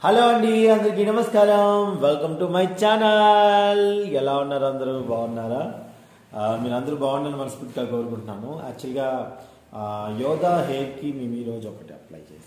hello అండి అందరికీ నమస్కారం వెల్కమ్ టు మై ఛానల్ ఎలా ఉన్నారు అందరూ బాగున్నారా ఆ, మీరు అందరూ బాగుండాలని మనస్ఫూర్తిగా కోరుకుంటున్నాను యాక్చువల్గా ఆ, యోగా హెయిర్కి మేము ఈరోజు ఒకటి అప్లై చేసాం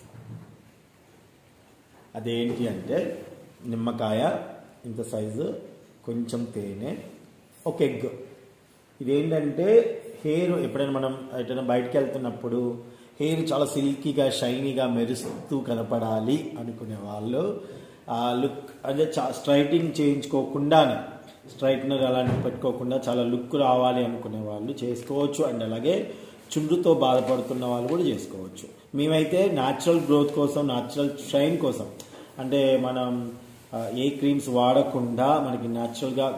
అదేంటి అంటే నిమ్మకాయ ఇంత సైజు కొంచెం తేనె ఒక ఎగ్ ఇదేంటంటే హెయిర్ ఎప్పుడైనా మనం ఎటైనా బయటకు వెళ్తున్నప్పుడు హెయిర్ చాలా సిల్కీగా షైనీగా మెరుస్తూ కనపడాలి అనుకునే వాళ్ళు ఆ లుక్ అదే చా స్ట్రైటింగ్ చేయించుకోకుండానే స్ట్రైట్నర్ అలాంటివి పెట్టుకోకుండా చాలా లుక్ రావాలి అనుకునే వాళ్ళు చేసుకోవచ్చు అండ్ అలాగే చుండ్రుతో బాధపడుతున్న వాళ్ళు కూడా చేసుకోవచ్చు మేమైతే న్యాచురల్ గ్రోత్ కోసం న్యాచురల్ షైన్ కోసం అంటే మనం ఆ, ఏ క్రీమ్స్ వాడకుండా మనకి న్యాచురల్గా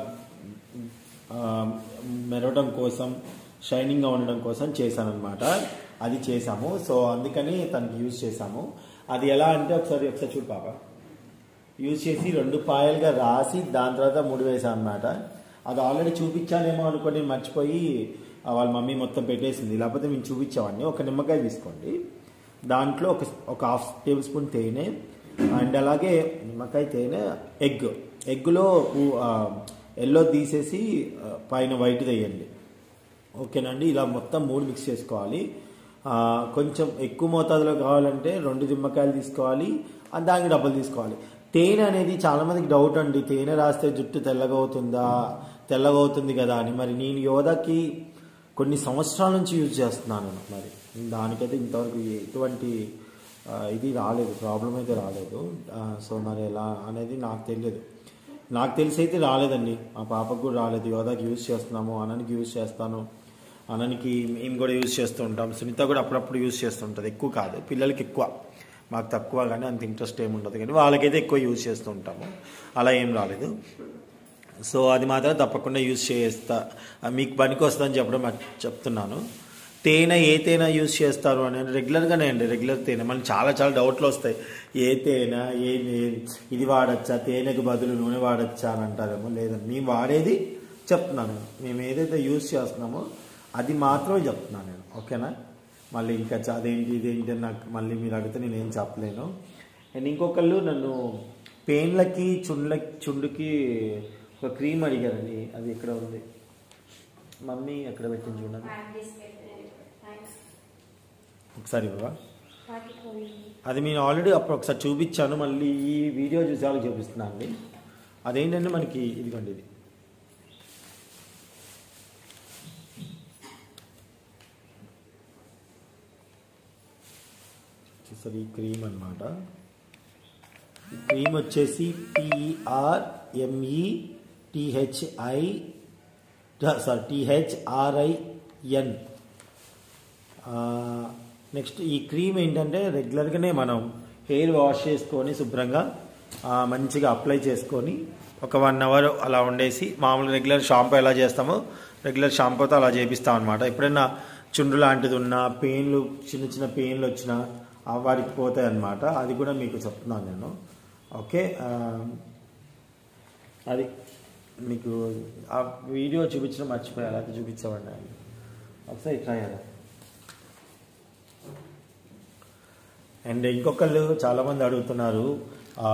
ఆ, మెరవడం కోసం షైనింగ్గా ఉండడం కోసం చేశానమాట అది చేసాము సో అందుకని తనకి యూజ్ చేసాము అది ఎలా అంటే ఒకసారి ఒకసారి చూడు పాప యూజ్ చేసి రెండు పాయలుగా రాసి దాని తర్వాత ముడి వేసాను అనమాట అది ఆల్రెడీ చూపించానేమో అనుకొని మర్చిపోయి ఆ, వాళ్ళ మమ్మీ మొత్తం పెట్టేసింది లేకపోతే మేము చూపించామండి ఒక నిమ్మకాయ తీసుకోండి దాంట్లో ఒక ఒక హాఫ్ టేబుల్ స్పూన్ తేనె అండ్ అలాగే నిమ్మకాయ తేనె ఎగ్ ఎగ్లో ఎల్లో తీసేసి ఆ, పైన వైట్ వేయండి ఓకేనండి ఇలా మొత్తం మూడు మిక్స్ చేసుకోవాలి ఆ, కొంచెం ఎక్కువ మోతాదులో కావాలంటే రెండు నిమ్మకాయలు తీసుకోవాలి ఆ, దానికి డబ్బులు తీసుకోవాలి తేనె అనేది చాలా మందికి డౌట్ అండి తేనె రాస్తే జుట్టు తెల్లగా అవుతుందా తెల్లగా అవుతుంది కదా అని మరి నేను యోధాకి కొన్ని సంవత్సరాల నుంచి యూజ్ చేస్తున్నాను మరి దానికైతే ఇంతవరకు ఎటువంటి ఆ, ఇది రాలేదు ప్రాబ్లం అయితే రాలేదు ఆ, సో మరి ఎలా అనేది నాకు తెలియదు నాకు తెలిసి అయితే రాలేదండి మా పాపకు కూడా రాలేదు యోధాకి యూజ్ చేస్తున్నాము అనానికి యూజ్ చేస్తాను అనానికి మేము కూడా యూజ్ చేస్తూ ఉంటాం సునీత కూడా అప్పుడప్పుడు యూజ్ చేస్తుంటుంది ఎక్కువ కాదు పిల్లలకి ఎక్కువ మాకు తక్కువ కానీ అంత ఇంట్రెస్ట్ ఏమి ఉండదు కానీ వాళ్ళకైతే ఎక్కువ యూజ్ చేస్తూ ఉంటాము అలా ఏం రాలేదు సో అది మాత్రం తప్పకుండా యూజ్ చేస్తా ఆ, మీకు పనికి వస్తుందని చెప్పడం మర్చి- చెప్తున్నాను తేనె ఏ తేనె యూజ్ చేస్తారు అని రెగ్యులర్గానే అండి రెగ్యులర్ తేనె మనకి చాలా చాలా డౌట్లు వస్తాయి ఏ తేనె ఏ ఏ- ఇది వాడచ్చా తేనెకు బదులు నూనె వాడచ్చా అని అంటారేమో లేదండి మేము వాడేది చెప్తున్నాను మేము ఏదైతే యూజ్ చేస్తున్నామో అది మాత్రమే చెప్తున్నాను నేను ఓకేనా మళ్ళీ ఇంకా చ- అదేంటి ఇదేంటి అని నాకు మళ్ళీ మీరు అడిగితే నేను ఏం చెప్పలేను అండ్ ఇంకొకళ్ళు నన్ను పెయిన్లకి చుండ్లకి చుండుకి ఒక క్రీమ్ అడిగారండి అది ఎక్కడ ఉంది మమ్మీ ఎక్కడ పెట్టింది చూడండి ఒకసారి ఇవ్వవా అది నేను ఆల్రెడీ అప్పుడు ఒకసారి చూపించాను మళ్ళీ ఈ వీడియో చూసి వాళ్ళకి చూపిస్తున్నాను అండి అదేంటంటే మనకి ఇదిగోండి ఇది చూసారు ఈ క్రీమ్ అన్నమాట ఈ క్రీమ్ వచ్చేసి PR ME THI sorry THRIN next ఈ క్రీమ్ ఏంటంటే రెగ్యులర్గానే మనం హెయిర్ వాష్ చేసుకొని శుభ్రంగా ఆ, మంచిగా అప్లై చేసుకొని ఒక వన్ అవర్ అలా ఉండేసి మామూలు రెగ్యులర్ షాంపూ ఎలా చేస్తామో రెగ్యులర్ షాంపూతో అలా చేపిస్తాం అనమాట ఎప్పుడైనా చుండ్రు లాంటిది ఉన్నా పెయిన్లు చిన్న చిన్న పెయిన్లు వచ్చినా ఆ వారికి పోతాయి అన్నమాట అది కూడా మీకు చెప్తున్నాను నేను ఓకే ఆ, అది మీకు ఆ వీడియో చూపించడం మర్చిపోయారు అది చూపించమండి ఒకసారి ట్రై అలా అండ్ ఇంకొకళ్ళు చాలామంది అడుగుతున్నారు ఆ,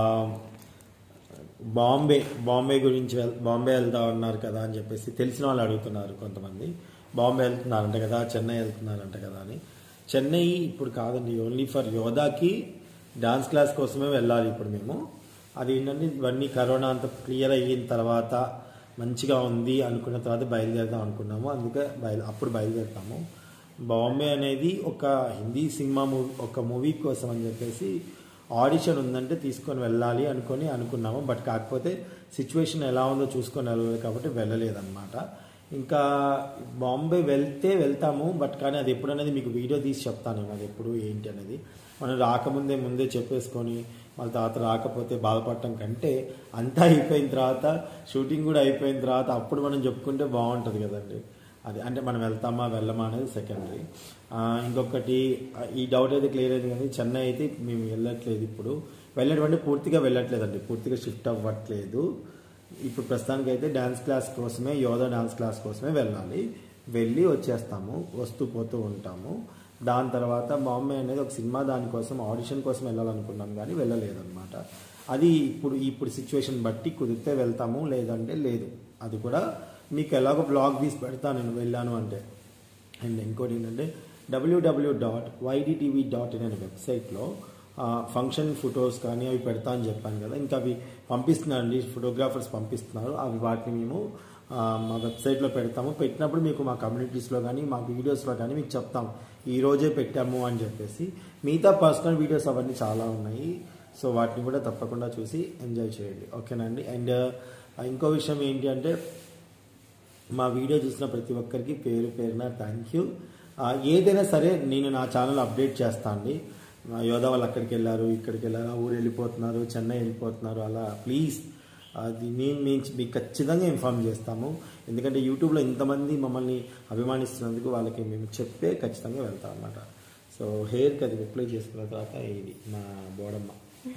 బాంబే బాంబే గురించి వెల్ బాంబే వెళ్తా ఉన్నారు కదా అని చెప్పేసి తెలిసిన వాళ్ళు అడుగుతున్నారు కొంతమంది బాంబే వెళ్తున్నారంట కదా చెన్నై వెళ్తున్నారంట కదా అని చెన్నై ఇప్పుడు కాదండి ఓన్లీ ఫర్ యోధాకి డాన్స్ క్లాస్ కోసమే వెళ్ళాలి ఇప్పుడు మేము అది ఏంటంటే ఇవన్నీ కరోనా అంత క్లియర్ అయిన తర్వాత మంచిగా ఉంది అనుకున్న తర్వాత బయలుదేరుదాం అనుకున్నాము అందుకే బయలు అప్పుడు బయలుదేరుతాము బాంబే అనేది ఒక హిందీ సినిమా మూవీ ఒక మూవీ కోసం అని చెప్పేసి ఆడిషన్ ఉందంటే తీసుకొని వెళ్ళాలి అనుకొని అనుకున్నాము బట్ కాకపోతే సిచ్యువేషన్ ఎలా ఉందో చూసుకొని వెళ్ళాలి కాబట్టి వెళ్ళలేదన్నమాట ఇంకా బాంబే వెళ్తే వెళ్తాము బట్ కానీ అది ఎప్పుడు అనేది మీకు వీడియో తీసి చెప్తాను నేను అది ఎప్పుడు ఏంటి అనేది మనం రాకముందే ముందే చెప్పేసుకొని మళ్ళీ తర్వాత రాకపోతే బాధపడటం కంటే అంతా అయిపోయిన తర్వాత షూటింగ్ కూడా అయిపోయిన తర్వాత అప్పుడు మనం చెప్పుకుంటే బాగుంటుంది కదండి అది అంటే మనం వెళ్తామా వెళ్ళమా అనేది సెకండరీ ఇంకొకటి ఆ, ఈ డౌట్ అయితే క్లియర్ అయింది కానీ చెన్నై అయితే మేము వెళ్ళట్లేదు ఇప్పుడు వెళ్ళడం అంటే పూర్తిగా వెళ్ళట్లేదండి పూర్తిగా షిఫ్ట్ అవ్వట్లేదు ఇప్పుడు ప్రస్తుతానికి అయితే డ్యాన్స్ క్లాస్ కోసమే యోగా డ్యాన్స్ క్లాస్ కోసమే వెళ్ళాలి వెళ్ళి వచ్చేస్తాము వస్తూ పోతూ ఉంటాము దాని తర్వాత బాంబే అనేది ఒక సినిమా దానికోసం ఆడిషన్ కోసం వెళ్ళాలనుకున్నాం కానీ వెళ్ళలేదన్నమాట అది ఇప్పుడు ఇప్పుడు సిచ్యువేషన్ బట్టి కుదిరితే వెళ్తాము లేదంటే లేదు అది కూడా మీకు ఎలాగో బ్లాగ్ తీసి పెడతాను నేను వెళ్ళాను అంటే అండ్ ఇంకోటి ఏంటంటే WWW dot YDTV dot in అనే వెబ్సైట్లో ఫంక్షన్ ఫొటోస్ కానీ అవి పెడతా అని చెప్పాను కదా ఇంకా అవి పంపిస్తున్నారండి ఫోటోగ్రాఫర్స్ పంపిస్తున్నారు అవి వాటిని మేము ఆ, మా వెబ్సైట్లో పెడతాము పెట్టినప్పుడు మీకు మా కమ్యూనిటీస్లో కానీ మా వీడియోస్లో కానీ మీకు చెప్తాం ఈ రోజే పెట్టాము అని చెప్పేసి మిగతా పర్సనల్ వీడియోస్ అవన్నీ చాలా ఉన్నాయి సో వాటిని కూడా తప్పకుండా చూసి ఎంజాయ్ చేయండి ఓకేనండి అండ్ ఇంకో విషయం ఏంటి అంటే మా వీడియో చూసిన ప్రతి ఒక్కరికి పేరు పేరున థ్యాంక్ యూ ఏదైనా సరే నేను నా ఛానల్ అప్డేట్ చేస్తా అండి మా యోధా వాళ్ళు అక్కడికి వెళ్ళారు ఇక్కడికి వెళ్ళారు ఆ ఊరు వెళ్ళిపోతున్నారు చెన్నై వెళ్ళిపోతున్నారు అలా ప్లీజ్ అది మేము మేము మీకు ఖచ్చితంగా ఇన్ఫామ్ చేస్తాము ఎందుకంటే యూట్యూబ్లో ఇంతమంది మమ్మల్ని అభిమానిస్తున్నందుకు వాళ్ళకి మేము చెప్తే ఖచ్చితంగా వెళ్తాం అన్నమాట సో హెయిర్కి అది అప్లై చేసుకున్న తర్వాత ఇది మా బోడమ్మ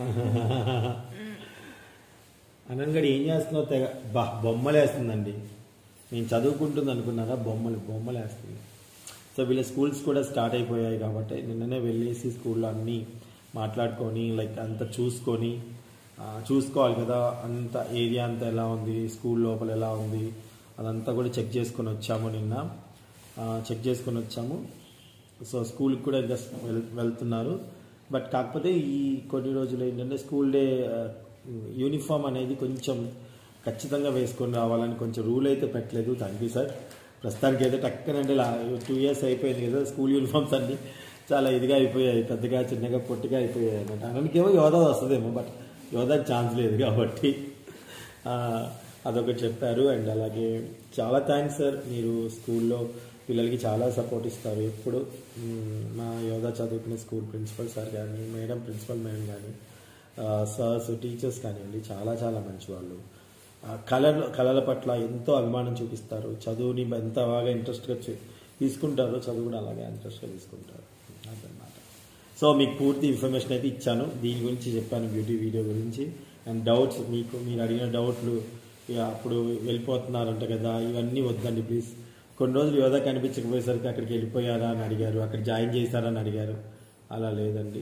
అనంగడి ఏం చేస్తున్నావు తెగ బా బొమ్మలు వేస్తుందండి నేను చదువుకుంటుంది అనుకున్నారా బొమ్మలు బొమ్మలు వేస్తుంది సో వీళ్ళ స్కూల్స్ కూడా స్టార్ట్ అయిపోయాయి కాబట్టి నిన్ననే వెళ్ళేసి స్కూల్లో అన్నీ మాట్లాడుకొని లైక్ అంతా చూసుకొని ఆ, చూసుకోవాలి కదా అంత ఏరియా అంతా ఎలా ఉంది స్కూల్ లోపల ఎలా ఉంది అదంతా కూడా చెక్ చేసుకొని వచ్చాము నిన్న ఆ, చెక్ చేసుకొని వచ్చాము సో స్కూల్కి కూడా జస్ట్ వెల్ వెళ్తున్నారు బట్ కాకపోతే ఈ కొన్ని రోజులు ఏంటంటే స్కూల్ డే యూనిఫామ్ అనేది కొంచెం ఖచ్చితంగా వేసుకొని రావాలని కొంచెం రూల్ అయితే పెట్టలేదు థ్యాంక్ యూ సార్ ప్రస్తుతానికి అయితే టక్కనంటే టూ ఇయర్స్ అయిపోయింది కదా స్కూల్ యూనిఫామ్స్ అన్ని చాలా ఇదిగా అయిపోయాయి పెద్దగా చిన్నగా పొట్టిగా అయిపోయాయి అనమాట అననికేమో యోధా వస్తుందేమో బట్ యోధాకి ఛాన్స్ లేదు కాబట్టి ఆ, అదొకటి చెప్పారు అండ్ అలాగే చాలా థ్యాంక్స్ సార్ మీరు స్కూల్లో పిల్లలకి చాలా సపోర్ట్ ఇస్తారు ఎప్పుడు మ్, మా యోగా చదువుకునే స్కూల్ ప్రిన్సిపల్ సార్ కానీ మేడం ప్రిన్సిపల్ మేడం కానీ సార్స్ టీచర్స్ కానివ్వండి చాలా చాలా మంచి వాళ్ళు ఆ, కళల కళల పట్ల ఎంతో అభిమానం చూపిస్తారు చదువుని ఎంత బాగా ఇంట్రెస్ట్గా చూ- తీసుకుంటారో చదువు కూడా అలాగే ఇంట్రెస్ట్గా తీసుకుంటారు అదన్నమాట సో మీకు పూర్తి ఇన్ఫర్మేషన్ అయితే ఇచ్చాను దీని గురించి చెప్పాను బ్యూటీ వీడియో గురించి అండ్ డౌట్స్ మీకు మీరు అడిగిన డౌట్లు ఇక అప్పుడు వెళ్ళిపోతున్నారంట కదా ఇవన్నీ వద్దండి ప్లీజ్ కొన్ని రోజులు యోధా కనిపించకపోయేసరికి అక్కడికి వెళ్ళిపోయారా అని అడిగారు అక్కడ జాయిన్ చేశారా అని అడిగారు అలా లేదండి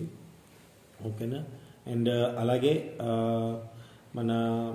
ఓకేనా అండ్ అలాగే ఆ, మన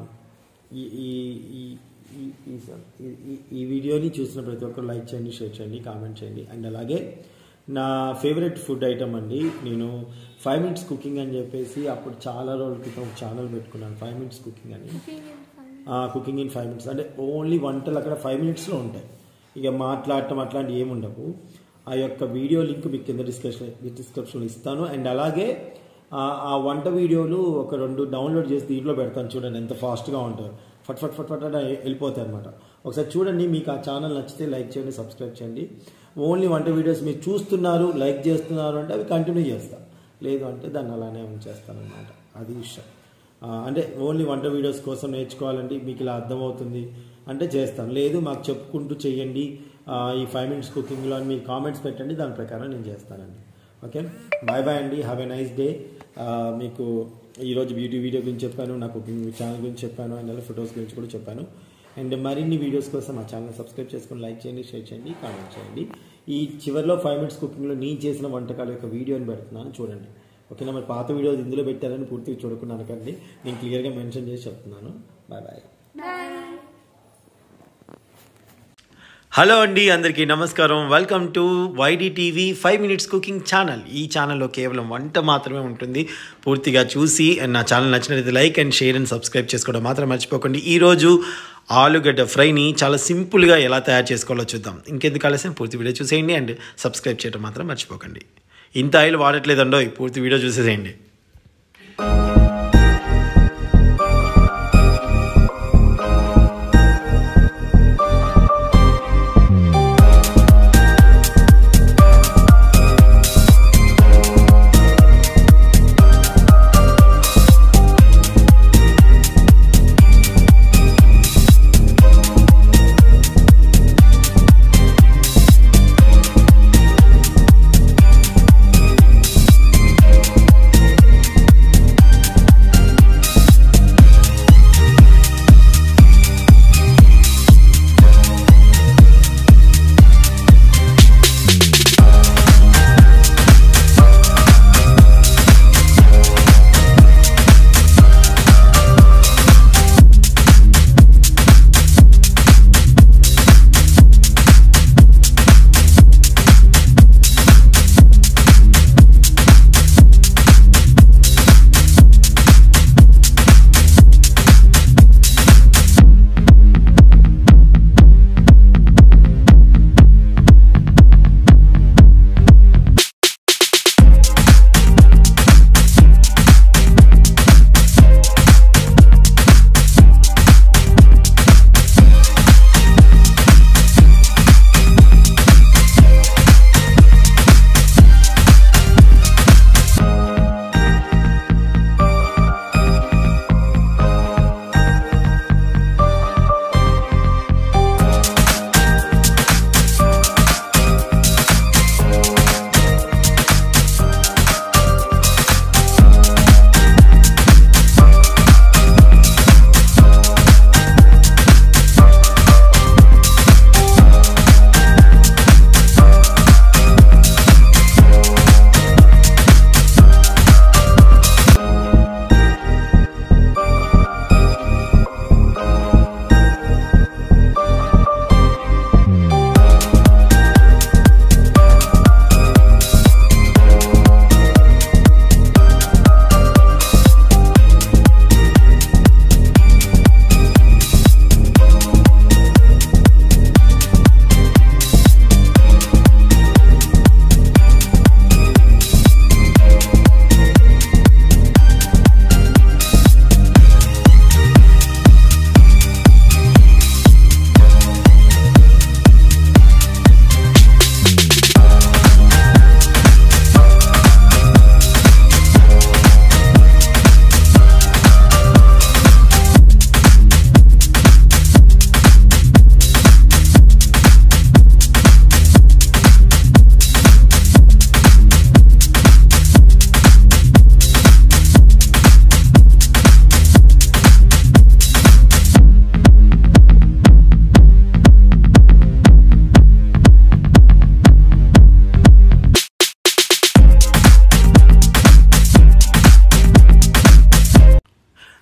ఈ ఈ ఈ- ఈ- ఈ- ఈ- ఈ వీడియోని చూసిన ప్రతి ఒక్కరు లైక్ చేయండి షేర్ చేయండి కామెంట్ చేయండి అండ్ అలాగే నా ఫేవరెట్ ఫుడ్ ఐటమ్ అండి నేను ఫైవ్ మినిట్స్ కుకింగ్ అని చెప్పేసి అప్పుడు చాలా రోజుల క్రితం ఒక ఛానల్ పెట్టుకున్నాను ఫైవ్ మినిట్స్ కుకింగ్ అని కుకింగ్ ఇన్ ఫైవ్ మినిట్స్ అంటే ఓన్లీ వంటలు అక్కడ ఫైవ్ మినిట్స్లో ఉంటాయి ఇక మాట్లాడటం అట్లాంటి ఏమి ఉండవు ఆ యొక్క వీడియో లింక్ మీకు కింద డిస్క్రిప్షన్ డిస్క్రిప్షన్లో ఇస్తాను అండ్ అలాగే ఆ- ఆ వంట వీడియోలు ఒక రెండు డౌన్లోడ్ చేసి దీంట్లో పెడతాను చూడండి ఎంత ఫాస్ట్గా ఉంటాయో ఫట్ ఫట్ ఫట్ ఫట్ అని వెళ్ళిపోతాయి అనమాట ఒకసారి చూడండి మీకు ఆ ఛానల్ నచ్చితే లైక్ చేయండి సబ్స్క్రైబ్ చేయండి ఓన్లీ వంట వీడియోస్ మీరు చూస్తున్నారు లైక్ చేస్తున్నారు అంటే అవి కంటిన్యూ చేస్తాను లేదు అంటే దాన్ని అలానే ఉంచేస్తాను అనమాట అది విషయం ఆ, అంటే ఓన్లీ వంట వీడియోస్ కోసం నేర్చుకోవాలంటే మీకు ఇలా అర్థమవుతుంది అంటే చేస్తాను లేదు మాకు చెప్పుకుంటూ చేయండి ఆ, ఈ ఫైవ్ మినిట్స్ కుకింగ్లో అని మీరు కామెంట్స్ పెట్టండి దాని ప్రకారం నేను చేస్తానండి ఓకే బాయ్ బాయ్ అండి హ్యావ్ ఎ నైస్ డే మీకు ఈరోజు బ్యూటీ వీడియో గురించి చెప్పాను నా కుకింగ్ ఛానల్ గురించి చెప్పాను అండ్ అలాగే ఫొటోస్ గురించి కూడా చెప్పాను అండ్ మరిన్ని వీడియోస్ కోసం మా ఛానల్ సబ్స్క్రైబ్ చేసుకొని లైక్ చేయండి షేర్ చేయండి కామెంట్ చేయండి ఈ చివరిలో ఫైవ్ మినిట్స్ కుకింగ్లో నేను చేసిన వంటకాల యొక్క వీడియోని పెడుతున్నాను చూడండి ఓకేనా మరి పాత వీడియోస్ ఇందులో పెట్టారని పూర్తిగా చూడకుండా అనకండి నేను క్లియర్గా మెన్షన్ చేసి చెప్తున్నాను బాయ్ బాయ్ హలో అండి అందరికీ నమస్కారం welcome to YD TV five minutes cooking channel ఈ ఛానల్లో కేవలం వంట మాత్రమే ఉంటుంది పూర్తిగా చూసి అండ్ నా ఛానల్ నచ్చినట్లయితే like and share and subscribe చేసుకోవడం మాత్రం మర్చిపోకండి ఈరోజు ఆలుగడ్డ ఫ్రైని చాలా సింపుల్గా ఎలా తయారు చేసుకోవాలో చూద్దాం ఇంకెందుకు ఆలస్యం పూర్తి వీడియో చూసేయండి అండ్ సబ్స్క్రైబ్ చేయడం మాత్రం మర్చిపోకండి ఇంత ఆయిల్ వాడట్లేదండో పూర్తి వీడియో చూసేసేయండి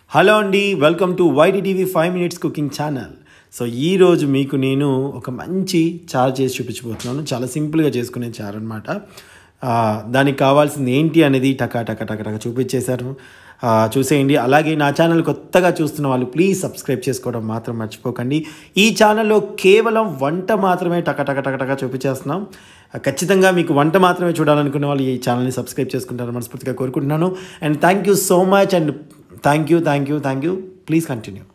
హలో అండి welcome to YT TV five minutes cooking channel so ఈరోజు మీకు నేను ఒక మంచి చారు చేసి చూపించబోతున్నాను చాలా సింపుల్గా చేసుకునే చారు అనమాట దానికి కావాల్సింది ఏంటి అనేది టకా టకా టకా టకా చూపించేశారు ఆ, చూసేయండి అలాగే నా ఛానల్ కొత్తగా చూస్తున్న వాళ్ళు ప్లీజ్ సబ్స్క్రైబ్ చేసుకోవడం మాత్రం మర్చిపోకండి ఈ ఛానల్లో కేవలం వంట మాత్రమే టక టక టక టక చూపించేస్తున్నాం ఆ, ఖచ్చితంగా మీకు వంట మాత్రమే చూడాలనుకునే వాళ్ళు ఈ ఛానల్ని సబ్స్క్రైబ్ చేసుకుంటారని మనస్ఫూర్తిగా కోరుకుంటున్నాను and thank you so much and thank you thank you thank you please continue